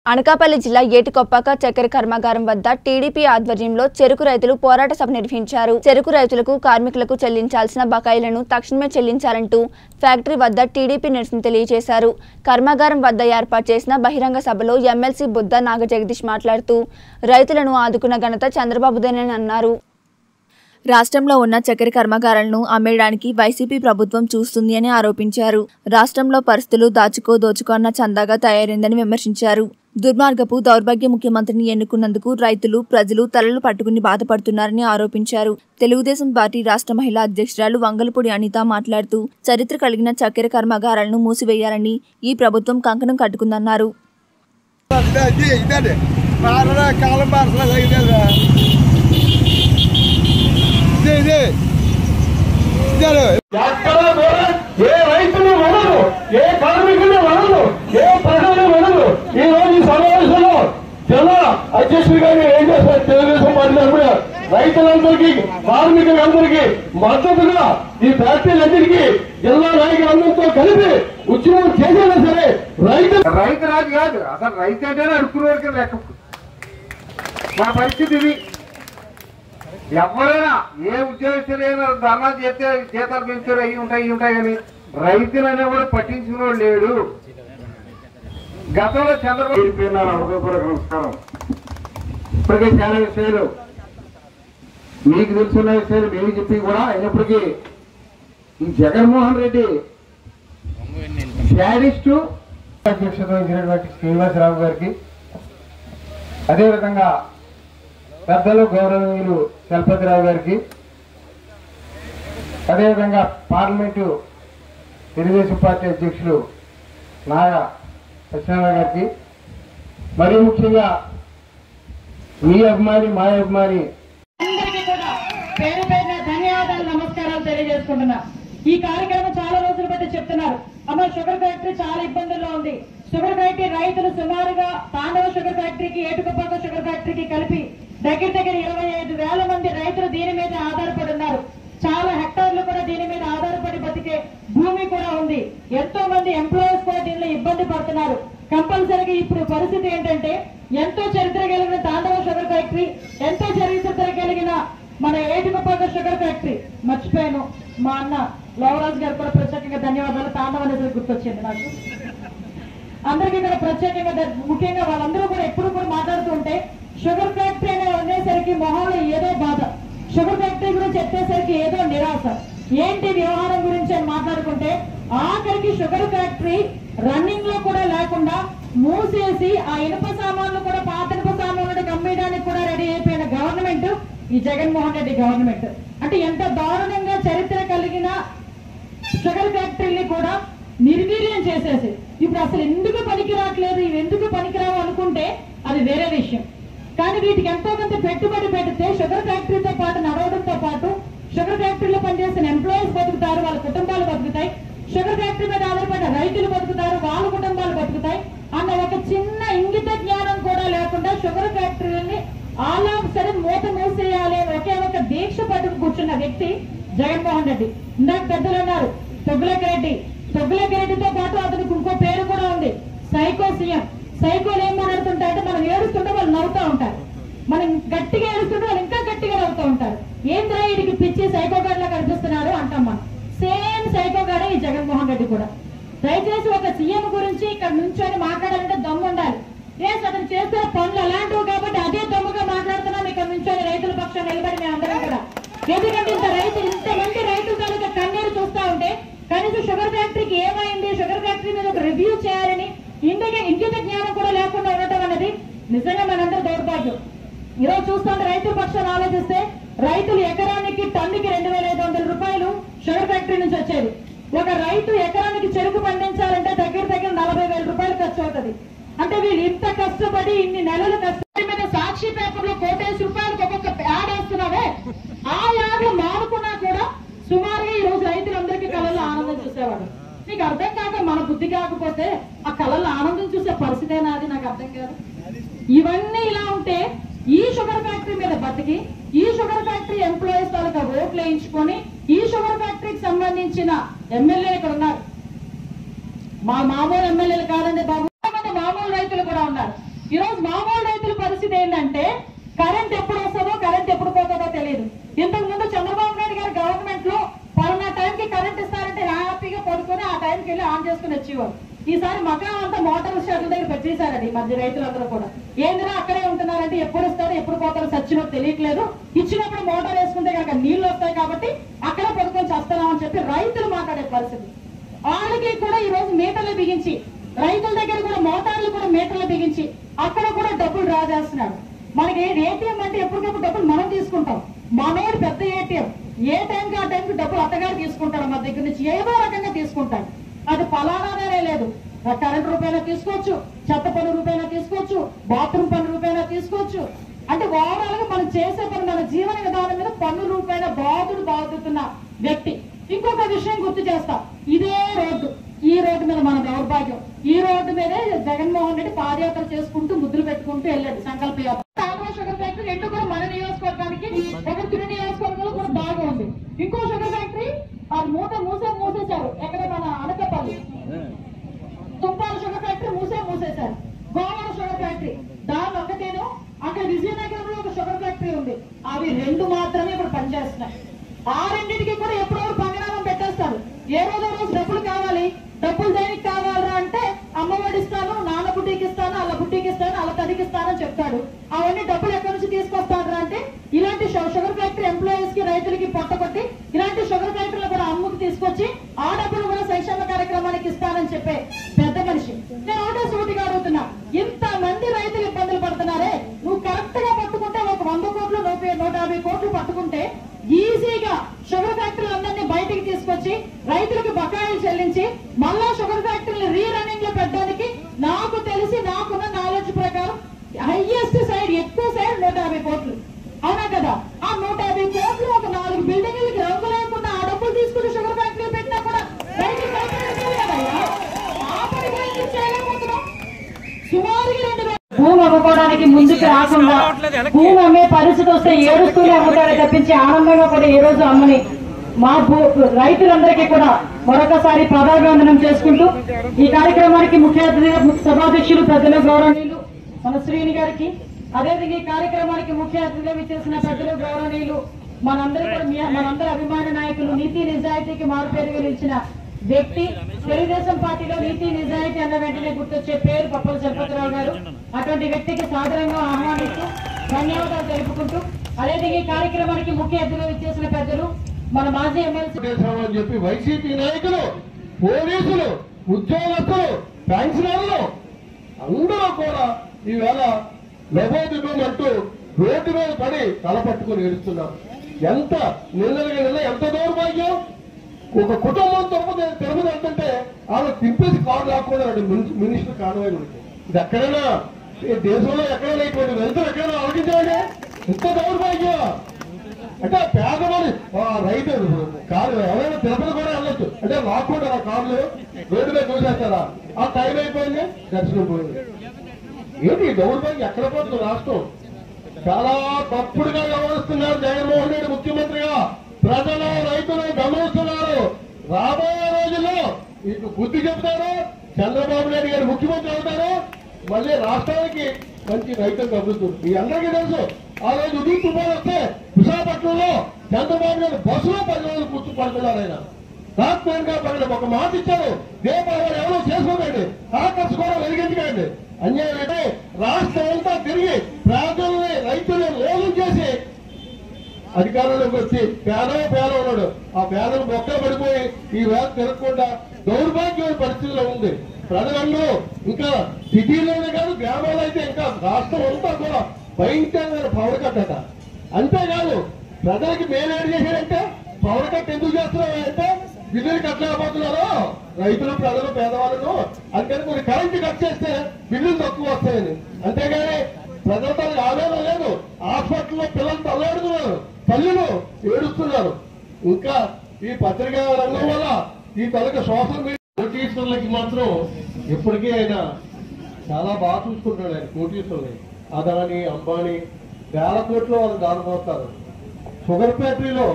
అనకాపల్లి జిల్లా ఏటికొప్పాక చక్కెర కర్మాగారం వద్ద టీడీపీ ఆధ్వర్యంలో చెరుకు రైతులు పోరాట సభ నిర్వహించారు చెరుకు రైతులకు కార్మికులకు చెల్లించాల్సిన బకాయిలను తక్షణమే చెల్లించాలంటూ ఫ్యాక్టరీ వద్ద టీడీపీ నిరసన తెలియజేశారు కర్మాగారం వద్ద ఏర్పాటు చేసిన బహిరంగ సభలో ఎమ్మెల్సీ బుద్ధ నాగజగదీష్ మాట్లాడుతూ రైతులను ఆదుకున్న ఘనత చంద్రబాబుదేనని అన్నారు రాష్ట్రంలో ఉన్న చక్కెర కర్మాగారాలను అమ్మేయడానికి వైసీపీ ప్రభుత్వం చూస్తుంది అని ఆరోపించారు రాష్ట్రంలో పరిస్థితులు దాచుకో దోచుకో అన్న చందాగా తయారైందని విమర్శించారు దుర్మార్గపు దౌర్భాగ్య ముఖ్యమంత్రిని ఎన్నుకున్నందుకు రైతులు ప్రజలు తలలు పట్టుకుని బాధపడుతున్నారని ఆరోపించారు తెలుగుదేశం పార్టీ రాష్ట్ర మహిళా అధ్యక్షురాలు వంగలపూడి అనిత మాట్లాడుతూ చరిత్ర కలిగిన చక్కెర కర్మాగారాలను మూసివేయాలని ఈ ప్రభుత్వం కంకణం కట్టుకుందన్నారు ఇదే ఇది ఇదే మారడా కాలం మారసలా ఇదే ఇదే ఇదే ఇదే ఎక్కడ కూడా ఏ రైతుని వదలు ఏ కార్మికుని వదలు ఏ ప్రజలు వదలు ఈ రోజు ఈ సమావేశంలో జిల్లా అధ్యక్షుడు గారు ఏం చేస్తారు తెలుగుదేశం పార్టీ తరఫున రైతులందరికీ కార్మికులందరికీ మద్దతుగా ఈ ఫ్యాక్టరీలన్నిటికీ జిల్లా నాయకులందరితో కలిపి ఉద్యమం చేసేనా సరే రైతు రైతు రాజు కాదు అసలు రైతు అంటేనే అడుక్కునే లెక్క మా పరిస్థితి ఇది ఎవరైనా ఏ ఉద్యోగస్తులైనా ధర్నా చేస్తే జీతాలు పెంచారు అవి ఉంటాయి ఇవి ఉంటాయి కానీ రైతులనే కూడా పట్టించుకునేవాడు లేడు గతంలో చంద్రబాబు చెప్పినారు హృదయపూర్వక నమస్కారం ఇప్పటికే చాలా విషయాలు మీకు తెలుసున్న విషయాలు మేము చెప్పి కూడా అయినప్పటికీ ఈ జగన్మోహన్ రెడ్డి శాడిస్టు అధ్యక్షత వహించినటువంటి శ్రీనివాసరావు గారికి అదేవిధంగా పెద్దలు గౌరవనీయులు చలపతిరావు గారికి అదేవిధంగా పార్లమెంటు తెలుగుదేశం పార్టీ అధ్యక్షులు నాగా సత్యనారాయణ గారికి మరీ ముఖ్యంగా మీ అభిమాని మా అభిమాని అందరికీ కూడా పేరు పేరున ధన్యవాదాలు నమస్కారాలు తెలియజేసుకుంటున్నా ఈ కార్యక్రమం చాలా రోజుల బట్టి చెప్తున్నారు అమ్మ షుగర్ ఫ్యాక్టరీ చాలా ఇబ్బందుల్లో ఉంది షుగర్ ఫ్యాక్టరీ రైతులు సుమారుగా తాండవ షుగర్ ఫ్యాక్టరీకి ఏటుకపాక షుగర్ ఫ్యాక్టరీకి కలిపి దగ్గర దగ్గర ఇరవై ఐదు వేల మంది రైతులు దీని మీద ఆధారపడి ఉన్నారు చాలా హెక్టార్లు కూడా దీని మీద ఆధారపడి బతికే భూమి కూడా ఉంది ఎంతో మంది ఎంప్లాయీస్ కూడా దీనిలో ఇబ్బంది పడుతున్నారు కంపల్సరీగా ఇప్పుడు పరిస్థితి ఏంటంటే ఎంతో చరిత్ర కలిగిన తాండవ షుగర్ ఫ్యాక్టరీ ఎంతో చరిత్ర కలిగిన మన ఏటుకపాక షుగర్ ఫ్యాక్టరీ మర్చిపోయాను మా అన్న లోవరాజు గారు కూడా ప్రత్యేకంగా ధన్యవాదాలు తాండవ అనేది గుర్తొచ్చింది నాకు అందరికీ కూడా ప్రత్యేకంగా ధ- ముఖ్యంగా వాళ్ళందరూ కూడా ఎప్పుడు కూడా మాట్లాడుతుంటే షుగర్ ఫ్యాక్టరీ అనే అనేసరికి మొహంలో ఏదో బాధ షుగర్ ఫ్యాక్టరీ గురించి చెప్పేసరికి ఏదో నిరాశ ఏంటి వ్యవహారం గురించి అని మాట్లాడుకుంటే ఆఖరికి షుగర్ ఫ్యాక్టరీ రన్నింగ్ లో కూడా లేకుండా మూసేసి ఆ ఇనుప సామాన్లు కూడా పాత ఇనుప సామాన్లు అమ్మేయడానికి కూడా రెడీ అయిపోయిన గవర్నమెంట్ ఈ జగన్మోహన్ రెడ్డి గవర్నమెంట్ అంటే ఎంత దారుణంగా చరిత్ర కలిగిన షుగర్ ఫ్యాక్టరీని కూడా నిర్వీర్యం చేసేసి ఇప్పుడు అసలు ఎందుకు పనికి రావట్లేదు ఇవి ఎందుకు పనికిరావు అనుకుంటే అది వేరే విషయం కానీ వీటికి ఎంతో కొంత పెట్టుబడి పెడితే షుగర్ ఫ్యాక్టరీతో పాటు నడవడంతో పాటు షుగర్ ఫ్యాక్టరీలో పనిచేసిన ఎంప్లాయీస్ బతుకుతారు వాళ్ళ కుటుంబాలు బతుకుతాయి షుగర్ ఫ్యాక్టరీ మీద ఆధారపడిన రైతులు బతుకుతారు వాళ్ళ కుటుంబాలు బతుకుతాయి అన్న ఒక చిన్న ఇంగిత జ్ఞానం కూడా లేకుండా షుగర్ ఫ్యాక్టరీని ఆల్ ఆఫ్ సడన్ మూత మూసేయాలి అని ఒకే ఒక దీక్ష పట్టుకు కూర్చున్న వ్యక్తి జగన్మోహన్ రెడ్డి ఇందాక పెద్దలు అన్నారు తొగ్గులక రెడ్డి తొగ్గులక రెడ్డితో పాటు అతనికి ఇంకో పేరు కూడా ఉంది సైకో సీఎం సైకోలు ఏం మాట్లాడుతుంటారంటే మనం ఏడుస్తుంటే వాళ్ళు నవ్వుతూ ఉంటారు మనం గట్టిగా ఏడుస్తుంటే వాళ్ళు ఇంకా గట్టిగా నవ్వుతూ ఉంటారు ఏంద్రా వీడికి పిచ్చి సైకో గాడిలా కనిపిస్తున్నాడు అంటాం మనం సేమ్ సైకో గాడే ఈ జగన్మోహన్ రెడ్డి కూడా దయచేసి ఒక సీఎం గురించి ఇక్కడ నుంచొని మాట్లాడాలంటే దమ్ము ఉండాలి రేస్ అతను చేస్తున్న పనులు అలాంటివి కాబట్టి అదే దమ్ముగా మాట్లాడుతున్నాం ఇక్కడ నుంచొని రైతుల పక్షం నిలబడి మేము అందరం కూడా ఎందుకంటే ఇంత రైతు ఇంతమంది రైతుల తాలూకా కన్నీరు చూస్తా ఉంటే కనీసం షుగర్ ఫ్యాక్టరీకి ఏమైంది షుగర్ ఫ్యాక్టరీ మీద ఒక రివ్యూ చేయాలని ఇంతగా ఇంకిత జ్ఞానం కూడా లేకుండా ఉండటం అనేది నిజంగా మనందరూ దౌర్భాగ్యం ఈరోజు చూస్తుంటే రైతుల పక్షాన్ని ఆలోచిస్తే రైతులు ఎకరానికి టన్నుకి రెండు వేల ఐదు వందల రూపాయలు షుగర్ ఫ్యాక్టరీ నుంచి వచ్చేది ఒక రైతు ఎకరానికి చెరుకు పండించాలంటే దగ్గర దగ్గర నలభై వేల రూపాయలు ఖర్చు అవుతుంది అంటే వీళ్ళు ఇంత కష్టపడి ఇన్ని నెలలు కష్టపడి మీద సాక్షి పేపర్ లో కోటేసి రూపాయలకు ఒక్కొక్క యాడ్ వేస్తున్నావే ఆ యాడ్లు మానుకున్నా కూడా సుమారుగా ఈ రోజు రైతులందరికీ కళల్లో ఆనందం చూసేవాడు నీకు అర్థం కాక మన బుద్ధి కాకపోతే ఆ కళల్లో ఆనందం చూసే పరిస్థితేనా అది నాకు అర్థం కాదు ఇవన్నీ ఇలా ఉంటే ఈ షుగర్ ఫ్యాక్టరీ మీద బతికి ఈ షుగర్ ఫ్యాక్టరీ ఎంప్లాయీస్ తాలూకా ఓట్లు వేయించుకొని ఈ షుగర్ ఫ్యాక్టరీకి సంబంధించిన ఎమ్మెల్యే ఇక్కడ ఉన్నారు మా మామూలు ఎమ్మెల్యేలు కాదండి బాబు మంది మామూలు రైతులు కూడా ఉన్నారు ఈ రోజు మామూలు రైతుల పరిస్థితి ఏంటంటే కరెంట్ ఎప్పుడు వస్తుందో కరెంట్ ఎప్పుడు పోతుందో తెలియదు ఇంతకు ముందు చంద్రబాబు నాయుడు గారి గవర్నమెంట్ లో పలానా టైంకి కరెంట్ ఇస్తారంటే హ్యాపీగా పడుకొని ఆ టైంకి వెళ్ళి ఆన్ చేసుకుని వచ్చేవారు ఈసారి మకా అంతా మోటార్ షెడ్ల దగ్గర పెట్టేశారండి ఈ మధ్య రైతులందరూ కూడా ఏందిరా అక్కడే ఉంటున్నారంటే ఎప్పుడు ఇస్తారో ఎప్పుడు పోతారో సచ్చినో తెలియట్లేదు ఇచ్చినప్పుడు మోటార్ వేసుకుంటే కనుక నీళ్లు వస్తాయి కాబట్టి అక్కడే పడుకొని చేస్తున్నామని చెప్పి రైతులు మాట్లాడే పరిస్థితి వాళ్ళకి కూడా ఈ రోజు మీటర్లు బిగించి రైతుల దగ్గర కూడా మోటార్లు కూడా మీటర్లు బిగించి అక్కడ కూడా డబ్బులు డ్రా చేస్తున్నాడు మనకి ఏటీఎం అంటే ఎప్పటికప్పుడు డబ్బులు మనం తీసుకుంటాం మనోడు పెద్ద ఏటీఎం ఏ టైంకి ఆ టైంకి డబ్బులు అత్తగారు తీసుకుంటాడు మన దగ్గర నుంచి ఏదో రకంగా తీసుకుంటాడు అది ఫలానానే లేదు కరెంట్ రూపాయన తీసుకోవచ్చు చెత్త పన్ను రూపాయన తీసుకోవచ్చు బాత్రూమ్ పన్ను రూపాయన తీసుకోవచ్చు అంటే ఓవరాల్ గా మనం చేసే పని మన జీవన విధానం మీద పన్ను రూపాయన బాధుడు బాధుతున్న వ్యక్తి ఇంకొక విషయం గుర్తు చేస్తా ఇదే రోడ్డు ఈ రోడ్డు మీద మన దౌర్భాగ్యం ఈ రోడ్డు మీదే జగన్మోహన్ రెడ్డి పాదయాత్ర చేసుకుంటూ ముద్దులు పెట్టుకుంటూ వెళ్ళాడు సంకల్ప యాత్ర తామర షుగర్ ఫ్యాక్టరీ రెండు కూడా మన నియోజకవర్గానికి ఒక తిరు నియోజకవర్గంలో కూడా బాగా ఉంది ఇంకో షుగర్ ఫ్యాక్టరీ అది మూత మూసే మూసేశారు ఎక్కడ మన అనకపల్లి తుప్పాల షుగర్ ఫ్యాక్టరీ మూసే మూసేశారు గోవాల షుగర్ ఫ్యాక్టరీ దాని ఒకటేను అక్కడ విజయనగరంలో ఒక షుగర్ ఫ్యాక్టరీ ఉంది అవి రెండు మాత్రమే ఇప్పుడు పనిచేస్తున్నాయి ఆ రెండింటికి కూడా ఎప్పుడో పంగనామం పెట్టేస్తారు ఏ రోజు రోజు డబ్బులు కావాలి డబ్బులు దేనికి కావాలరా అంటే అమ్మ ఇస్తాను నాన్న బుడ్డికి ఇస్తాను అల్ల బుడ్డికి ఇస్తాను అల్ల తడికి ఇస్తాను అని చెప్తాడు అవన్నీ డబ్బులు ఎక్కడి నుంచి తీసుకొస్తాడు అంటే ఇలాంటి షు- షుగర్ ఫ్యాక్టరీ ఎంప్లాయీస్ కి రైతులకి పొట్టకొట్టి ఇలాంటి షుగర్ ఫ్యాక్టరీలు కూడా అమ్ముకు తీసుకొచ్చి ఆ డబ్బులు కూడా సంక్షేమ కార్యక్రమానికి ఇస్తానని చెప్పే పెద్ద మనిషి నేను ఒకటే సూటిగా అడుగుతున్నా ఇంత మంది రైతులు ఇబ్బందులు పడుతున్నారే నువ్వు కరెక్ట్ గా పట్టుకుంటే ఒక వంద కోట్లు నూట నూట యాభై కోట్లు పట్టుకుంటే ఈజీగా షుగర్ ఫ్యాక్టరీలు అందరినీ బయటికి తీసుకొచ్చి రైతులకు బకాయిలు చెల్లించి మళ్ళా షుగర్ ఫ్యాక్టరీలు రీ రన్నింగ్ లో పెట్టడానికి నాకు తెలిసి నాకున్న నాలెడ్జ్ ప్రకారం హైయెస్ట్ సైడ్ ఎక్కువ సైడ్ నూట యాభై కోట్లు అవునా కదా ఆ నూట యాభై కోట్లు ఒక నాలుగు బిల్డింగ్లకి రంగు లేకుండా ఆ డబ్బులు తీసుకుని షుగర్ ఫ్యాక్టరీ పెట్టినా కూడా రైతులు కష్టపడతారు కదయ్యా ఆ పని కూడా ఎందుకు చేయలేకపోతున్నాం సుమారుగా రెండు వేల భూమి అమ్ముకోవడానికి ముందుకు రాకుండా భూమి అమ్మే పరిస్థితి వస్తే ఏడుస్తూనే అమ్ముతారే తప్పించి ఆనందంగా కూడా ఏ రోజు అమ్మని మా భూ రైతులందరికీ కూడా మరొకసారి పదాభివందనం చేసుకుంటూ ఈ కార్యక్రమానికి ముఖ్య అతిథిగా సభాధ్యక్షులు పెద్దలు గౌరవనీయులు మన శ్రీని గారికి అదేవిధంగా ఈ కార్యక్రమానికి ముఖ్య అతిథిగా విచ్చేసిన పెద్దలు గౌరవనీయులు మనందరి కూడా మీ- మనందరి అభిమాన నాయకులు నీతి నిజాయితీకి మారుపేరుగా నిలిచిన వ్యక్తి తెలుగుదేశం పార్టీలో నీతి నిజాయితీ అన్న వెంటనే గుర్తొచ్చే పేరు పప్పల చలపతిరావు గారు అటువంటి వ్యక్తికి సాదరంగా ఆహ్వానిస్తూ ధన్యవాదాలు తెలుపుకుంటూ అదేవిధంగా ఈ కార్యక్రమానికి ముఖ్య అతిథిగా విచ్చేసిన పెద్దలు మన మాజీ ఎమ్మెల్సీ చేశామని చెప్పి వైసీపీ నాయకులు పోలీసులు ఉద్యోగస్తులు పెన్షనర్లు అందరూ కూడా ఈవేళ లబోదిబం అంటూ రోడ్డు మీద పడి తల పట్టుకుని ఏడుస్తున్నారు ఎంత నిన్నలుగా నిన్న ఎంత దౌర్భాగ్యం ఒక కుటుంబం తిరుపతి తిరుపతి వెళ్తుంటే వాళ్ళు తిప్పేసి కారు లాక్కుండా మినిస్టర్ కానవాయి ఇది ఎక్కడైనా ఈ దేశంలో ఎక్కడైనా ఇటువంటి వెళ్తారు ఎక్కడైనా ఆలోచించాలండి ఇంత దౌర్భాగ్యం అంటే పేదవాడి ఆ రైతు కారు ఎవరైనా తిరుపతి కూడా వెళ్ళొచ్చు అంటే లాక్కుంటారా కార్లు రోడ్డు మీద చూసేస్తారా ఆ టైం అయిపోయింది దర్శనం పోయింది ఏంటి ఈ దౌర్భాగ్యం ఎక్కడ పోతుంది రాష్ట్రం చాలా తప్పుడుగా వ్యవహరిస్తున్నారు జగన్మోహన్ రెడ్డి ముఖ్యమంత్రిగా ప్రజలు రైతులు గమనిస్తున్నారు రాబోయే రోజుల్లో మీకు బుద్ధి చెప్తారు చంద్రబాబు నాయుడు గారు ముఖ్యమంత్రి అవుతారు మళ్ళీ రాష్ట్రానికి మంచి రైతులు అభివృద్ధి మీ అందరికీ తెలుసు ఆ రోజు ఉదయం తుఫాన్ వస్తే విశాఖపట్నంలో చంద్రబాబు నాయుడు బస్సులో పది రోజులు కూర్చుని పడుతున్నారు ఆయన రాత్మేరుగా పగల ఒక మాట ఇచ్చారు దీపావళి ఎవరో చేసుకోకండి ఆకర్ష కూడా వెలిగించకండి అన్యాయం అంటే రాష్ట్రం అంతా తిరిగి ప్రజల్ని రైతుల్ని లోనం చేసి అధికారంలోకి వచ్చి పేదవ పేద ఉన్నాడు ఆ పేదలు మొక్కలు పడిపోయి ఈ వేళ తిరగకుండా దౌర్భాగ్యమైన పరిస్థితిలో ఉంది ప్రజలందరూ ఇంకా సిటీలోనే కాదు గ్రామాల్లో అయితే ఇంకా రాష్ట్రం అంతా కూడా భయంకరమైన పవర్ కట్ అట అంతేకాదు ప్రజలకి మేలు ఏడు చేశారంటే పవర్ కట్ ఎందుకు చేస్తున్నావు అంటే బిల్లులు కట్టలేకపోతున్నారు రైతులు ప్రజలు పేదవాళ్ళు అందుకని కొన్ని కరెంట్ కట్ చేస్తే బిల్లులు తక్కువ వస్తాయని అంతేగాని ప్రజలతో ఆవేదన లేదు హాస్పిటల్లో పిల్లలు తల్లాడుతున్నారు తల్లులు ఏడుస్తున్నారు ఇంకా ఈ పత్రికా రంగం వల్ల ఈ తలక సోషల్ మీడియా కోటీశ్వరులకి మాత్రం ఎప్పటికీ ఆయన చాలా బాగా చూసుకుంటాడు ఆయన కోటీశ్వరుని అదాని అంబానీ వేల కోట్లు వాళ్ళు దారిపోతారు షుగర్ ఫ్యాక్టరీలో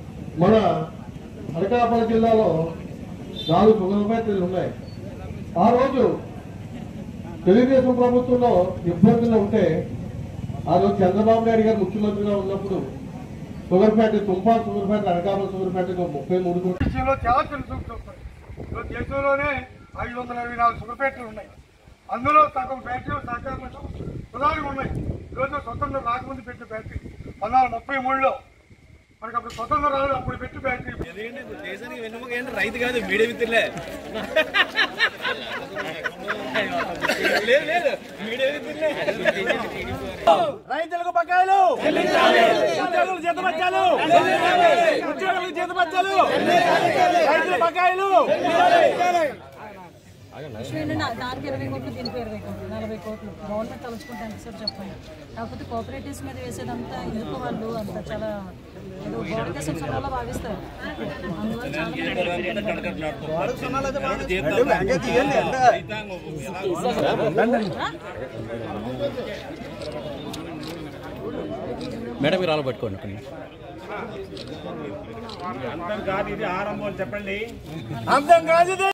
మన అనకాపల్లి జిల్లాలో నాలుగు షుగర్ ఫ్యాక్టరీలు ఉన్నాయి ఆ రోజు తెలుగుదేశం ప్రభుత్వంలో ఇబ్బందులు ఉంటే ఆ రోజు చంద్రబాబు నాయుడు గారు ముఖ్యమంత్రిగా ఉన్నప్పుడు షుగర్పేట తుంపా షుగర్పేట అనకాపల్లి షుగర్పేట ముప్పై మూడు కోట్లు దేశంలో చాలా చిన్న సూక్తులు వస్తాయి ఈరోజు దేశంలోనే ఐదు వందల ఇరవై నాలుగు షుగర్ ఫ్యాక్టరీలు ఉన్నాయి అందులో సగం ఫ్యాక్టరీలు సహకారంలో ప్రధానంగా ఉన్నాయి ఈరోజు స్వతంత్రం రాకముందు పెట్టిన ఫ్యాక్టరీ పంతొమ్మిది ముప్పై మూడులో మనకి అప్పుడు స్వతంత్రం రాలేదు అప్పుడు పెట్టి ఫ్యాక్టరీ దేశానికి వెన్నుముక ఏంటి రైతు కాదు మీడియా మిత్రులే లేదు లేదు మీడియా మిత్రులే రైతులకు బకాయిలు ఉద్యోగులకు జీతమత్యాలు ఉద్యోగులకు జీతమత్యాలు రైతుల బకాయిలు చూడండి నా దానికి ఇరవై కోట్లు దీనికి ఇరవై కోట్లు నలభై కోట్లు గవర్నమెంట్ తలుచుకుంటే ఎంత సార్ చెప్పండి కాకపోతే కోఆపరేటివ్స్ మీద వేసేదంతా ఎందుకు వాళ్ళు అంత చాలా ఏదో గోడక సంవత్సరాల్లో భావిస్తారు అందువల్ల చాలా మేడం మీరు అలా పట్టుకోండి ఒక నిమిషం. కాదు ఇది ఆరంభం చెప్పండి అర్థం కాదు ఇది